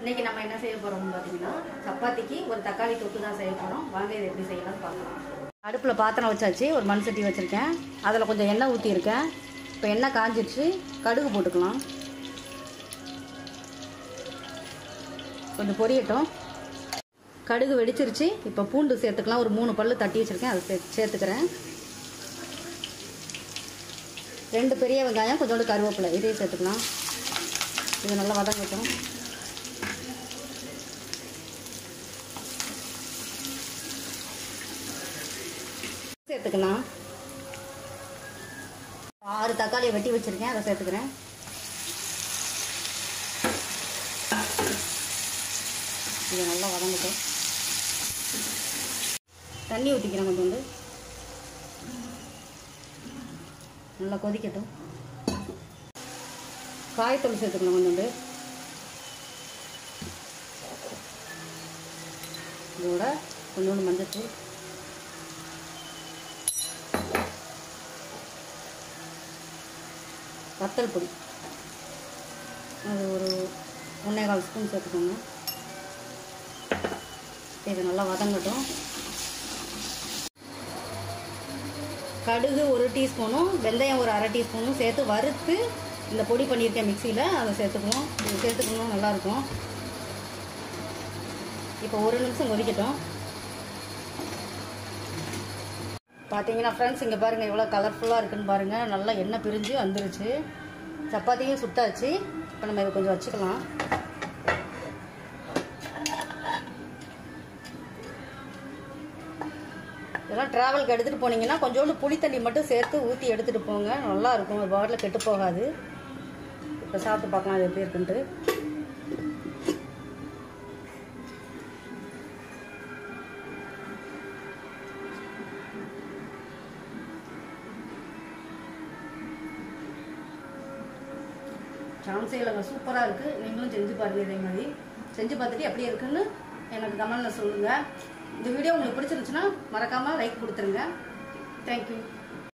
இன்னைக்கு நம்ம என்ன செய்ய போறோம்னு பார்த்தீங்கன்னா சப்பாத்திக்கு ஒரு தக்காளி தொக்கு தான் செய்ய போறோம் வாங்க இதை எப்படி செய்யலாம்னு பார்க்கலாம் அடுப்பில் பாத்திரம் வச்சாச்சு ஒரு மண் சட்டி வச்சுருக்கேன் அதில் கொஞ்சம் எண்ணெய் ஊற்றியிருக்கேன் இப்போ எண்ணெய் காஞ்சிடுச்சு கடுகு போட்டுக்கலாம் கொஞ்சம் பொரியட்டும் கடுகு வெடிச்சிருச்சு இப்போ பூண்டு சேர்த்துக்கலாம் ஒரு மூணு பல்லு தட்டி வச்சுருக்கேன் அதை சே சேர்த்துக்கிறேன் ரெண்டு பெரிய வெங்காயம் கொஞ்சோண்டு கருவேப்பிலை இதையும் சேர்த்துக்கலாம் இது நல்லா வதங்கட்டும் சேர்த்துக்கலாம் ஆறு தக்காளியை வெட்டி வச்சிருக்கேன் அதை சேர்த்துக்கிறேன் இது நல்லா வதங்கட்டும் தண்ணி ஊற்றிக்கிறேன் கொஞ்சோண்டு நல்லா கொதிக்கட்டும் காயத்தூள் சேர்த்துக்கணும் கொஞ்சோண்டு இதோட கொஞ்சோண்டு மஞ்சத்தூள் வத்தல் பொடி அது ஒரு ஒன்றே கால் ஸ்பூன் சேர்த்துக்கோங்க இது நல்லா வதங்கட்டும் கடுகு ஒரு டீஸ்பூனும் வெந்தயம் ஒரு அரை டீஸ்பூனும் சேர்த்து வறுத்து இந்த பொடி பண்ணியிருக்கேன் மிக்சியில் அதை சேர்த்துக்குவோம் இது சேர்த்துக்கணும் நல்லாயிருக்கும் இப்போ ஒரு நிமிஷம் கொதிக்கட்டும் பார்த்தீங்கன்னா ஃப்ரெண்ட்ஸ் இங்கே பாருங்கள் எவ்வளோ கலர்ஃபுல்லாக இருக்குன்னு பாருங்கள் நல்லா எண்ணெய் பிரிஞ்சு வந்துருச்சு சப்பாத்தியும் சுட்டாச்சு இப்போ நம்ம இதை கொஞ்சம் வச்சுக்கலாம் இதெல்லாம் ட்ராவலுக்கு எடுத்துகிட்டு போனீங்கன்னா கொஞ்சோண்டு புளி தண்ணி மட்டும் சேர்த்து ஊற்றி எடுத்துகிட்டு போங்க நல்லா இருக்கும் ஒரு பாட்டில் கெட்டு போகாது இப்போ சாப்பிட்டு பார்க்கலாம் அது எப்படி இருக்குன்ட்டு சான்ஸே இல்லைங்க சூப்பராக இருக்குது நீங்களும் செஞ்சு பாருங்கள் இதே மாதிரி செஞ்சு பார்த்துட்டு எப்படி இருக்குன்னு எனக்கு கமெண்டில் சொல்லுங்கள் இந்த வீடியோ உங்களுக்கு பிடிச்சிருந்துச்சுன்னா மறக்காமல் லைக் கொடுத்துருங்க தேங்க்யூ